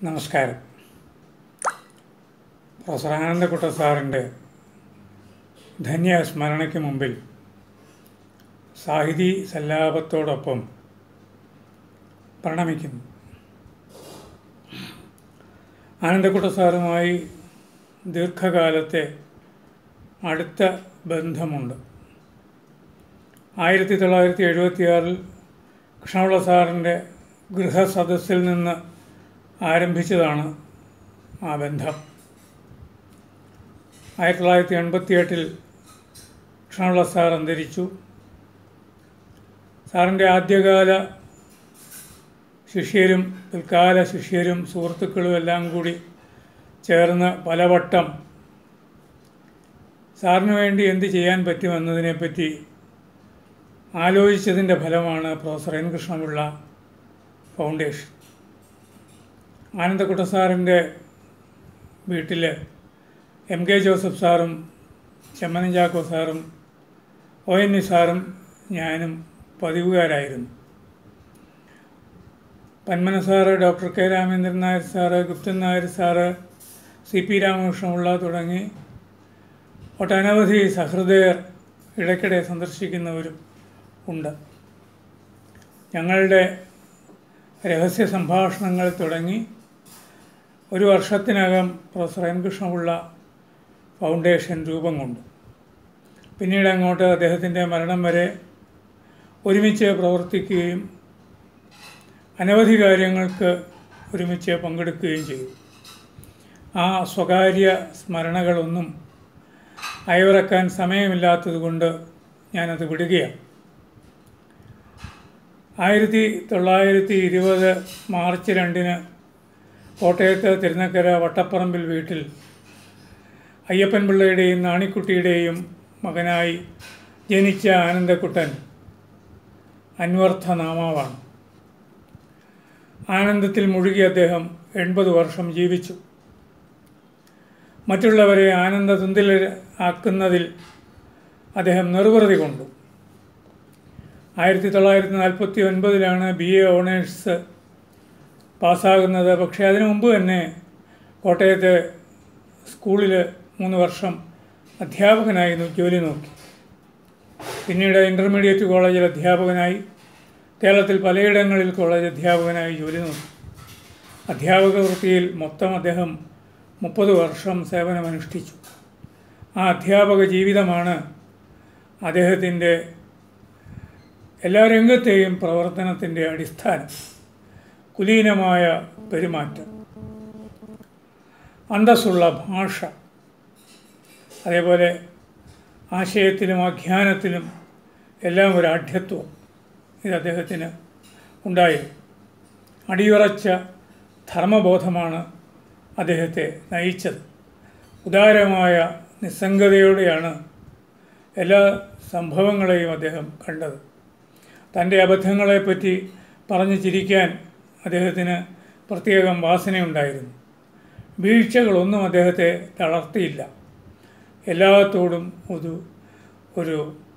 നമസ്കാരം പ്രൊഫസർ ആനന്ദക്കുട്ട സാറിൻ്റെ ധന്യ സ്മരണയ്ക്ക് മുമ്പിൽ സാഹിതി സല്ലാപത്തോടൊപ്പം പ്രണമിക്കുന്നു ആനന്ദക്കുട്ട സാറുമായി ദീർഘകാലത്തെ അടുത്ത ബന്ധമുണ്ട് ആയിരത്തി തൊള്ളായിരത്തി എഴുപത്തിയാറിൽ കൃഷ്ണപിള്ള സാറിൻ്റെ ഗൃഹസദസ്സിൽ നിന്ന് ആരംഭിച്ചതാണ് ആ ബന്ധം ആയിരത്തി തൊള്ളായിരത്തി എൺപത്തിയെട്ടിൽ കൃഷ്ണപിള്ള സാർ അന്തരിച്ചു സാറിൻ്റെ ആദ്യകാല ശിഷ്യരും പിൽക്കാല ശിഷ്യരും സുഹൃത്തുക്കളും എല്ലാം കൂടി ചേർന്ന് പലവട്ടം സാറിന് വേണ്ടി എന്ത് ചെയ്യാൻ പറ്റുമെന്നതിനെപ്പറ്റി ആലോചിച്ചതിൻ്റെ ഫലമാണ് പ്രൊഫസർ എൻ കൃഷ്ണപിള്ള ഫൗണ്ടേഷൻ ആനന്ദക്കുട്ട സാറിൻ്റെ വീട്ടിൽ എം കെ ജോസഫ് സാറും ചെമ്മനം ചാക്കോ സാറും ഒ എൻ വി സാറും ഞാനും പതിവുകാരായിരുന്നു പന്മന സാറ് ഡോക്ടർ കെ രാമേന്ദ്രൻ നായർ സാറ് ഗുപ്തൻ നായർ സാറ് സി പി രാമകൃഷ്ണപിള്ള തുടങ്ങി ഒട്ടനവധി സഹൃദയർ ഇടയ്ക്കിടെ സന്ദർശിക്കുന്നവരും ഉണ്ട് ഞങ്ങളുടെ രഹസ്യ സംഭാഷണങ്ങൾ തുടങ്ങി ഒരു വർഷത്തിനകം പ്രൊഫസർ എൻ കൃഷ്ണപിള്ള ഫൗണ്ടേഷൻ രൂപം കൊണ്ടു പിന്നീട് അങ്ങോട്ട് അദ്ദേഹത്തിൻ്റെ മരണം വരെ ഒരുമിച്ച് പ്രവർത്തിക്കുകയും അനവധി കാര്യങ്ങൾക്ക് ഒരുമിച്ച് പങ്കെടുക്കുകയും ചെയ്തു ആ സ്വകാര്യ സ്മരണകളൊന്നും അയവിറക്കാൻ സമയമില്ലാത്തതുകൊണ്ട് ഞാനത് വിടുകയാണ് ആയിരത്തി തൊള്ളായിരത്തി ഇരുപത് മാർച്ച് രണ്ടിന് കോട്ടയത്ത് തിരുനക്കര വട്ടപ്പറമ്പിൽ വീട്ടിൽ അയ്യപ്പൻ പിള്ളയുടെയും നാണിക്കുട്ടിയുടെയും മകനായി ജനിച്ച ആനന്ദക്കുട്ടൻ അന്വർത്ഥ നാമാവാണ് ആനന്ദത്തിൽ മുഴുകി അദ്ദേഹം എൺപത് വർഷം ജീവിച്ചു മറ്റുള്ളവരെ ആനന്ദതുന്തിൽ ആക്കുന്നതിൽ അദ്ദേഹം നിർവൃതി കൊണ്ടു ആയിരത്തി തൊള്ളായിരത്തി നാൽപ്പത്തി ഒൻപതിലാണ് ബി എ ഓണേഴ്സ് പാസ്സാകുന്നത് പക്ഷേ അതിനു മുമ്പ് തന്നെ കോട്ടയത്തെ സ്കൂളിൽ മൂന്ന് വർഷം അധ്യാപകനായി ജോലി നോക്കി പിന്നീട് ഇൻ്റർമീഡിയറ്റ് കോളേജിൽ അധ്യാപകനായി കേരളത്തിൽ പലയിടങ്ങളിൽ കോളേജ് അധ്യാപകനായി ജോലി നോക്കി അധ്യാപക വൃത്തിയിൽ മൊത്തം അദ്ദേഹം മുപ്പത് വർഷം സേവനമനുഷ്ഠിച്ചു ആ അധ്യാപക ജീവിതമാണ് അദ്ദേഹത്തിൻ്റെ എല്ലാ രംഗത്തെയും പ്രവർത്തനത്തിൻ്റെ അടിസ്ഥാനം കുലീനമായ പെരുമാറ്റം അന്തസ്സുള്ള ഭാഷ അതേപോലെ ആശയത്തിലും ആഖ്യാനത്തിലും എല്ലാം ഒരു ആഢ്യത്വം ഇത് അദ്ദേഹത്തിന് ഉണ്ടായി അടിയുറച്ച ധർമ്മബോധമാണ് അദ്ദേഹത്തെ നയിച്ചത് ഉദാരമായ നിസ്സംഗതയോടെയാണ് എല്ലാ സംഭവങ്ങളെയും അദ്ദേഹം കണ്ടത് തൻ്റെ അബദ്ധങ്ങളെപ്പറ്റി പറഞ്ഞു ചിരിക്കാൻ അദ്ദേഹത്തിന് പ്രത്യേകം വാസനയുണ്ടായിരുന്നു വീഴ്ചകളൊന്നും അദ്ദേഹത്തെ തളർത്തിയില്ല എല്ലാത്തോടും ഒരു ഒരു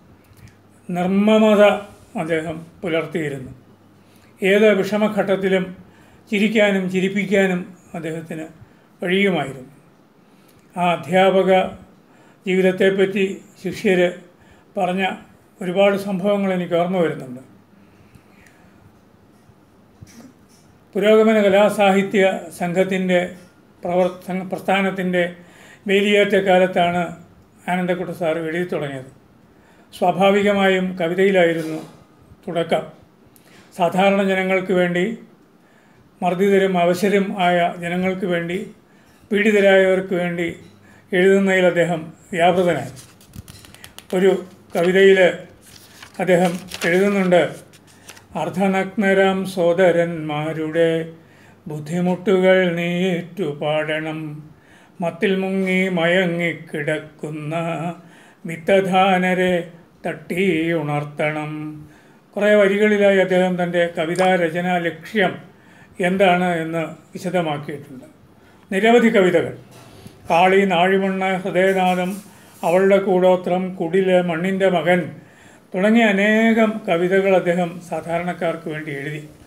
നിർമ്മമത അദ്ദേഹം പുലർത്തിയിരുന്നു ഏത് വിഷമഘട്ടത്തിലും ചിരിക്കാനും ചിരിപ്പിക്കാനും അദ്ദേഹത്തിന് കഴിയുമായിരുന്നു ആ അധ്യാപക ജീവിതത്തെപ്പറ്റി ശിഷ്യർ പറഞ്ഞ ഒരുപാട് സംഭവങ്ങൾ എനിക്ക് ഓർമ്മ വരുന്നുണ്ട് പുരോഗമന കലാസാഹിത്യ സംഘത്തിൻ്റെ പ്രവർ പ്രസ്ഥാനത്തിൻ്റെ വേലിയേറ്റ കാലത്താണ് ആനന്ദക്കുട്ട സാറ് എഴുതി തുടങ്ങിയത് സ്വാഭാവികമായും കവിതയിലായിരുന്നു തുടക്കം സാധാരണ ജനങ്ങൾക്ക് വേണ്ടി മർദ്ദിതരും അവശരും ആയ ജനങ്ങൾക്ക് വേണ്ടി പീഡിതരായവർക്ക് വേണ്ടി എഴുതുന്നതിൽ അദ്ദേഹം വ്യാപൃതനായി ഒരു കവിതയിൽ അദ്ദേഹം എഴുതുന്നുണ്ട് അർദ്ധനഗ്നരാം സോദരന്മാരുടെ ബുദ്ധിമുട്ടുകൾ നീറ്റു പാടണം മത്തിൽ മുങ്ങി മയങ്ങിക്കിടക്കുന്ന വിത്തധാനരെ തട്ടി ഉണർത്തണം കുറേ വരികളിലായി അദ്ദേഹം തൻ്റെ കവിതാ രചനാ ലക്ഷ്യം എന്താണ് എന്ന് വിശദമാക്കിയിട്ടുണ്ട് നിരവധി കവിതകൾ കാളി നാഴിമണ്ണ് ഹൃദയനാഥം അവളുടെ കൂടോത്രം കുടില് മണ്ണിൻ്റെ മകൻ തുടങ്ങിയ അനേകം കവിതകൾ അദ്ദേഹം സാധാരണക്കാർക്ക് വേണ്ടി എഴുതി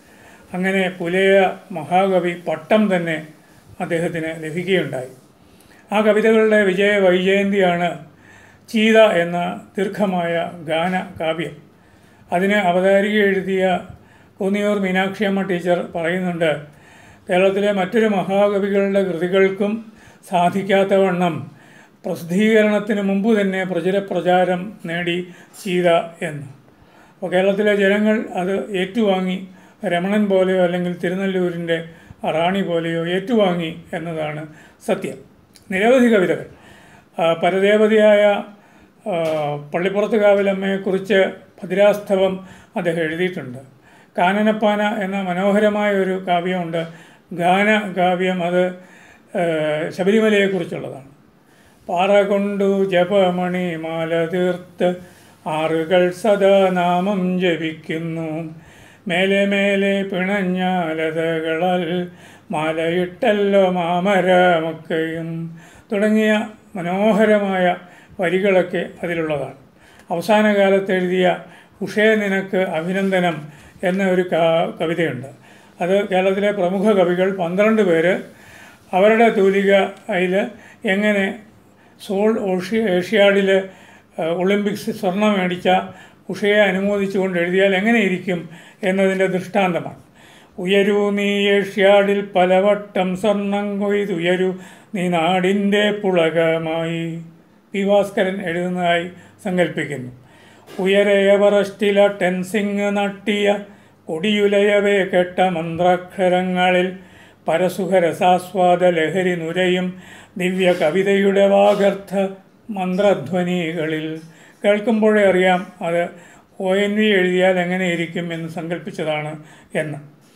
അങ്ങനെ പുലയ മഹാകവി പട്ടം തന്നെ അദ്ദേഹത്തിന് ലഭിക്കുകയുണ്ടായി ആ കവിതകളുടെ വിജയ വൈജയന്തിയാണ് ചീത എന്ന ദീർഘമായ ഗാന കാവ്യം അതിന് അവതാരിക എഴുതിയ കോന്നിയൂർ മീനാക്ഷിയമ്മ ടീച്ചർ പറയുന്നുണ്ട് കേരളത്തിലെ മറ്റൊരു മഹാകവികളുടെ കൃതികൾക്കും സാധിക്കാത്തവണ്ണം പ്രസിദ്ധീകരണത്തിന് മുമ്പ് തന്നെ പ്രചുരപ്രചാരം നേടി ചീത എന്ന് അപ്പോൾ കേരളത്തിലെ ജനങ്ങൾ അത് ഏറ്റുവാങ്ങി രമണൻ പോലെയോ അല്ലെങ്കിൽ തിരുനെല്ലൂരിൻ്റെ റാണി പോലെയോ ഏറ്റുവാങ്ങി എന്നതാണ് സത്യം നിരവധി കവിതകൾ ആ, പരദേവതയായ ആ, പള്ളിപ്പുറത്ത് കാവിലമ്മയെക്കുറിച്ച് ഭദ്രാസ്തവം അദ്ദേഹം എഴുതിയിട്ടുണ്ട് കാനനപ്പാന എന്ന മനോഹരമായ ഒരു കാവ്യമുണ്ട് ഗാന കാവ്യം അത് ആ, ശബരിമലയെക്കുറിച്ചുള്ളതാണ് പാറ കൊണ്ടു ജപമണി മാല തീർത്ത് ആറുകൾ സദാ നാമം ജപിക്കുന്നു മേലെ മേലെ പിണഞ്ഞാലതകളാൽ മാലയിട്ടല്ലോ മാമരമൊക്കെയും തുടങ്ങിയ മനോഹരമായ വരികളൊക്കെ അതിലുള്ളതാണ് അവസാന കാലത്ത് എഴുതിയ ഉഷേ നിനക്ക് അഭിനന്ദനം എന്ന ഒരു ക- കവിതയുണ്ട് അത് കേരളത്തിലെ പ്രമുഖ കവികൾ പന്ത്രണ്ട് പേര് അവരുടെ തൂലിക അതിൽ എങ്ങനെ സോൾ ഓഷ്യ ഏഷ്യാഡിൽ ഒളിമ്പിക്സ് സ്വർണം മേടിച്ച ഉഷയെ അനുമോദിച്ചുകൊണ്ട് എഴുതിയാൽ എങ്ങനെ ഇരിക്കും എന്നതിൻ്റെ ദൃഷ്ടാന്തമാണ് ഉയരൂ നീ ഏഷ്യാഡിൽ പലവട്ടം സ്വർണം കൊയ്തുയരൂ നീ നാടിൻ്റെ പുളകമായി പി ഭാസ്കരൻ എഴുതുന്നതായി സങ്കല്പിക്കുന്നു ഉയരെ എവറസ്റ്റില ടെൻസിങ് നട്ടിയ കൊടിയുലയവേ കേട്ട മന്ത്രാക്ഷരങ്ങളിൽ പരസുഖരസാസ്വാദ ലഹരി നുരയും ദിവ്യ കവിതയുടെ വാഗർത്ഥ മന്ത്രധ്വനികളിൽ കേൾക്കുമ്പോഴേ അറിയാം അത് ഒ എൻ വി എഴുതിയാൽ എങ്ങനെ ഇരിക്കും എന്ന് സങ്കല്പിച്ചതാണ് എന്ന്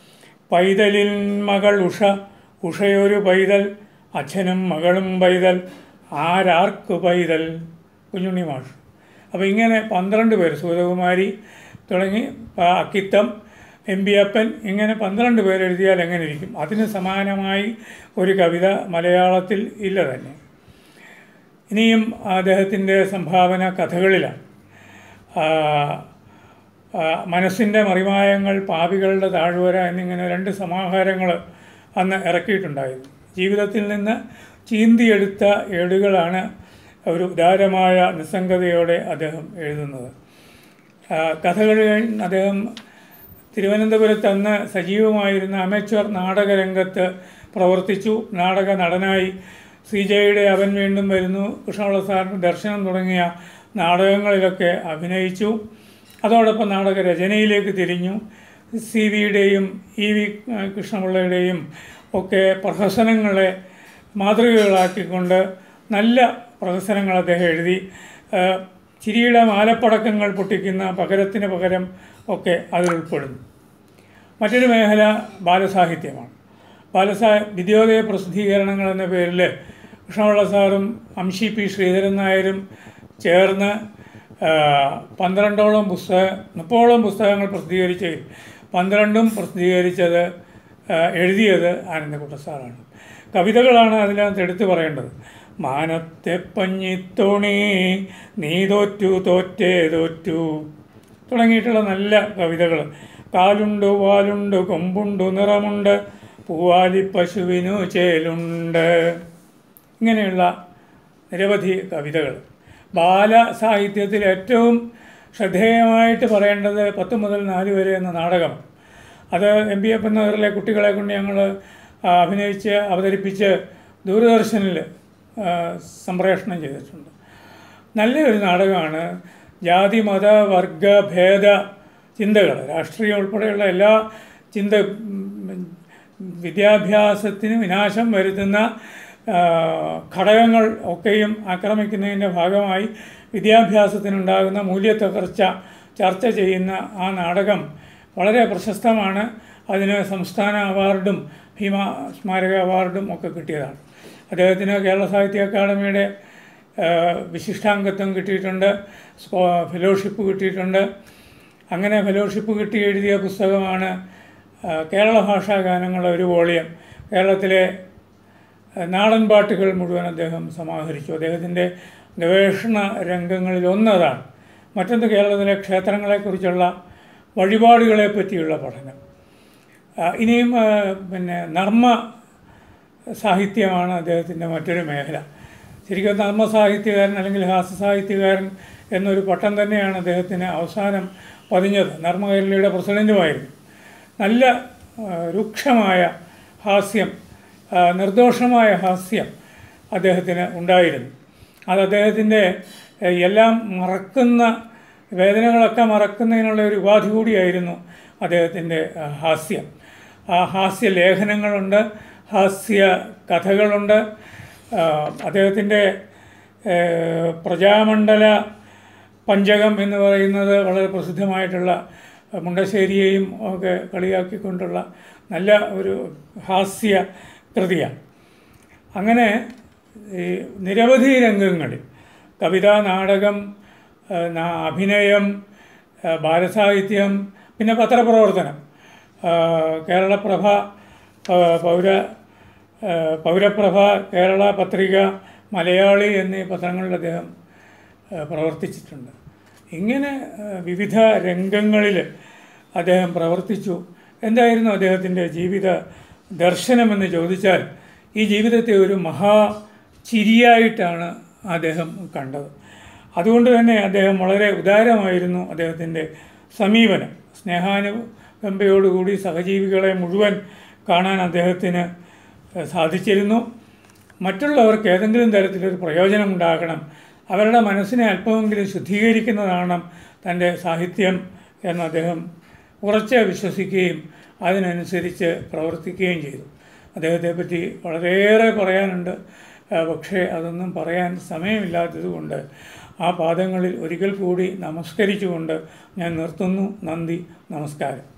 പൈതലിൻ മകൾ ഉഷ ഉഷയൊരു പൈതൽ അച്ഛനും മകളും പൈതൽ ആരാർക്ക് പൈതൽ കുഞ്ഞുണ്ണി മാഷ് അപ്പോൾ ഇങ്ങനെ പന്ത്രണ്ട് പേര് സൂര്യകുമാരി തുടങ്ങി ആ, അക്കിത്തം എം ബി അപ്പൻ ഇങ്ങനെ പന്ത്രണ്ട് പേര് എഴുതിയാൽ എങ്ങനെ ഇരിക്കും അതിന് സമാനമായി ഒരു കവിത മലയാളത്തിൽ ഇല്ല തന്നെ ഇനിയും അദ്ദേഹത്തിൻ്റെ സംഭാവന കഥകളിലാണ് ആ, ആ, മനസ്സിൻ്റെ മറിമായങ്ങൾ പാപികളുടെ താഴ്വര എന്നിങ്ങനെ രണ്ട് സമാഹാരങ്ങൾ അന്ന് ഇറക്കിയിട്ടുണ്ടായിരുന്നു ജീവിതത്തിൽ നിന്ന് ചീന്തിയെടുത്ത ഏടുകളാണ് ഒരു ഉദാരമായ നിസ്സംഗതയോടെ അദ്ദേഹം എഴുതുന്നത് ആ, കഥകൾ അദ്ദേഹം തിരുവനന്തപുരത്ത് അന്ന് സജീവമായിരുന്ന അമച്വർ നാടകരംഗത്ത് പ്രവർത്തിച്ചു നാടക നടനായി സി ജെയുടെ അവൻ വീണ്ടും വരുന്നു കൃഷ്ണപിള്ള സാറിന് ദർശനം തുടങ്ങിയ നാടകങ്ങളിലൊക്കെ അഭിനയിച്ചു അതോടൊപ്പം നാടക രചനയിലേക്ക് തിരിഞ്ഞു സി വിയുടെയും ഇ വി കൃഷ്ണപിള്ളയുടെയും ഒക്കെ പ്രഹസനങ്ങളെ മാതൃകകളാക്കിക്കൊണ്ട് നല്ല പ്രഹസനങ്ങൾ അദ്ദേഹം എഴുതി ആ, ചിരിയുടെ മാലപ്പടക്കങ്ങൾ പൊട്ടിക്കുന്ന പകരത്തിന് പകരം ഒക്കെ അതിൽ ഉൾപ്പെടുന്നു മറ്റൊരു മേഖല ബാലസാഹിത്യമാണ് ബാലസാ വിദ്യോദയ പ്രസിദ്ധീകരണങ്ങൾ എന്ന പേരിൽ കൃഷ്ണപിള്ള സാറും അംഷി പി ശ്രീധരൻ നായരും ചേർന്ന് ആ, പന്ത്രണ്ടോളം പുസ്തക മുപ്പോളം പുസ്തകങ്ങൾ പ്രസിദ്ധീകരിച്ചതിൽ പന്ത്രണ്ടും പ്രസിദ്ധീകരിച്ചത് ആ, എഴുതിയത് ആനന്ദക്കുട്ട സാറാണ് കവിതകളാണ് അതിനകത്ത് എടുത്തു പറയേണ്ടത് മാനത്തെ പഞ്ഞിത്തോണി നീ തോറ്റു തോറ്റേ തോറ്റു തുടങ്ങിയിട്ടുള്ള നല്ല കവിതകൾ കാലുണ്ട് വാലുണ്ട് കൊമ്പുണ്ട് നിറമുണ്ട് പൂവാലി പശുവിനു ചേലുണ്ട് ഇങ്ങനെയുള്ള നിരവധി കവിതകൾ ബാലസാഹിത്യത്തിൽ ഏറ്റവും ശ്രദ്ധേയമായിട്ട് പറയേണ്ടത് പത്ത് മുതൽ നാല് വരെ എന്ന നാടകം അത് എം പി എഫ് നഗറിലെ കുട്ടികളെ കൊണ്ട് ഞങ്ങൾ അഭിനയിച്ച് അവതരിപ്പിച്ച് ദൂരദർശനിൽ ആ, സംപ്രേഷണം ചെയ്തിട്ടുണ്ട് നല്ലൊരു നാടകമാണ് ജാതി മത വർഗ ഭേദ ചിന്തകൾ രാഷ്ട്രീയം ഉൾപ്പെടെയുള്ള എല്ലാ ചിന്ത ഉം, വിദ്യാഭ്യാസത്തിന് വിനാശം വരുത്തുന്ന ആ, ഘടകങ്ങൾ ഒക്കെയും ആക്രമിക്കുന്നതിൻ്റെ ഭാഗമായി വിദ്യാഭ്യാസത്തിനുണ്ടാകുന്ന മൂല്യത്തകർച്ച ചർച്ച ചെയ്യുന്ന ആ നാടകം വളരെ പ്രശസ്തമാണ് അതിന് സംസ്ഥാന അവാർഡും ഭീമ സ്മാരക അവാർഡും ഒക്കെ കിട്ടിയതാണ് അദ്ദേഹത്തിന് കേരള സാഹിത്യ അക്കാദമിയുടെ ആ, വിശിഷ്ടാംഗത്വം കിട്ടിയിട്ടുണ്ട് സ്കോ ഫെലോഷിപ്പ് കിട്ടിയിട്ടുണ്ട് അങ്ങനെ ഫെലോഷിപ്പ് കിട്ടി എഴുതിയ പുസ്തകമാണ് ആ, കേരള ഭാഷാ ഗാനങ്ങളുടെ ഒരു വോളിയം കേരളത്തിലെ ആ, നാടൻ പാട്ടുകൾ മുഴുവൻ അദ്ദേഹം സമാഹരിച്ചു അദ്ദേഹത്തിൻ്റെ ഗവേഷണ രംഗങ്ങളിൽ ഒന്നതാണ് മറ്റൊന്ന് കേരളത്തിലെ ക്ഷേത്രങ്ങളെക്കുറിച്ചുള്ള വഴിപാടുകളെ പറ്റിയുള്ള പഠനം ആ, ഇനിയും ആ, പിന്നെ നർമ്മ സാഹിത്യമാണ് അദ്ദേഹത്തിൻ്റെ മറ്റൊരു മേഖല ശരിക്കും നർമ്മ സാഹിത്യകാരൻ അല്ലെങ്കിൽ ഹാസ്യ സാഹിത്യകാരൻ എന്നൊരു പട്ടം തന്നെയാണ് അദ്ദേഹത്തിന് അവസാനം പതിഞ്ഞത് നർമ്മകേരളയുടെ പ്രസിഡൻറ്റുമായിരുന്നു നല്ല ആ, രൂക്ഷമായ ഹാസ്യം ആ, നിർദോഷമായ ഹാസ്യം അദ്ദേഹത്തിന് ഉണ്ടായിരുന്നു അത് അദ്ദേഹത്തിൻ്റെ ഏഹ്, എല്ലാം മറക്കുന്ന വേദനകളൊക്കെ മറക്കുന്നതിനുള്ള ഒരു ഉപാധി കൂടിയായിരുന്നു അദ്ദേഹത്തിൻ്റെ ആ, ഹാസ്യം ആ ഹാസ്യ ലേഖനങ്ങളുണ്ട് ഹാസ്യ കഥകളുണ്ട് ആ, അദ്ദേഹത്തിൻ്റെ ഏഹ്, പ്രജാമണ്ഡല പഞ്ചകം എന്ന് പറയുന്നത് വളരെ പ്രസിദ്ധമായിട്ടുള്ള മുണ്ടശ്ശേരിയെയും ഒക്കെ കളിയാക്കിക്കൊണ്ടുള്ള നല്ല ഒരു ഹാസ്യ കൃതിയാണ് അങ്ങനെ ഈ നിരവധി രംഗങ്ങളിൽ കവിത നാടകം ആ, നാ- അഭിനയം ആ, ബാലസാഹിത്യം പിന്നെ പത്രപ്രവർത്തനം ആ, കേരളപ്രഭ ആ, പൗര ആ, പൗരപ്രഭ കേരള പത്രിക മലയാളി എന്നീ പത്രങ്ങളിൽ അദ്ദേഹം ആ, പ്രവർത്തിച്ചിട്ടുണ്ട് ഇങ്ങനെ ആ, വിവിധ രംഗങ്ങളിൽ അദ്ദേഹം പ്രവർത്തിച്ചു എന്തായിരുന്നു അദ്ദേഹത്തിൻ്റെ ജീവിത ദർശനമെന്ന് ചോദിച്ചാൽ ഈ ജീവിതത്തെ ഒരു മഹാ ചിരിയായിട്ടാണ് അദ്ദേഹം കണ്ടത് അതുകൊണ്ട് തന്നെ അദ്ദേഹം വളരെ ഉദാരമായിരുന്നു അദ്ദേഹത്തിൻ്റെ സമീപനം സ്നേഹാനുകമ്പയോടുകൂടി സഹജീവികളെ മുഴുവൻ കാണാൻ അദ്ദേഹത്തിന് ഏഹ്, സാധിച്ചിരുന്നു മറ്റുള്ളവർക്ക് ഏതെങ്കിലും തരത്തിലൊരു പ്രയോജനം ഉണ്ടാകണം അവരുടെ മനസ്സിനെ അല്പമെങ്കിലും ശുദ്ധീകരിക്കുന്നതാണ് തൻ്റെ സാഹിത്യം എന്ന് അദ്ദേഹം ഉറച്ച് വിശ്വസിക്കുകയും അതിനനുസരിച്ച് പ്രവർത്തിക്കുകയും ചെയ്തു അദ്ദേഹത്തെ പറ്റി വളരെയേറെ പറയാനുണ്ട് ആ, പക്ഷേ അതൊന്നും പറയാൻ സമയമില്ലാത്തതുകൊണ്ട് ആ പാദങ്ങളിൽ ഒരിക്കൽ കൂടി നമസ്കരിച്ചുകൊണ്ട് ഞാൻ നിർത്തുന്നു നന്ദി നമസ്കാരം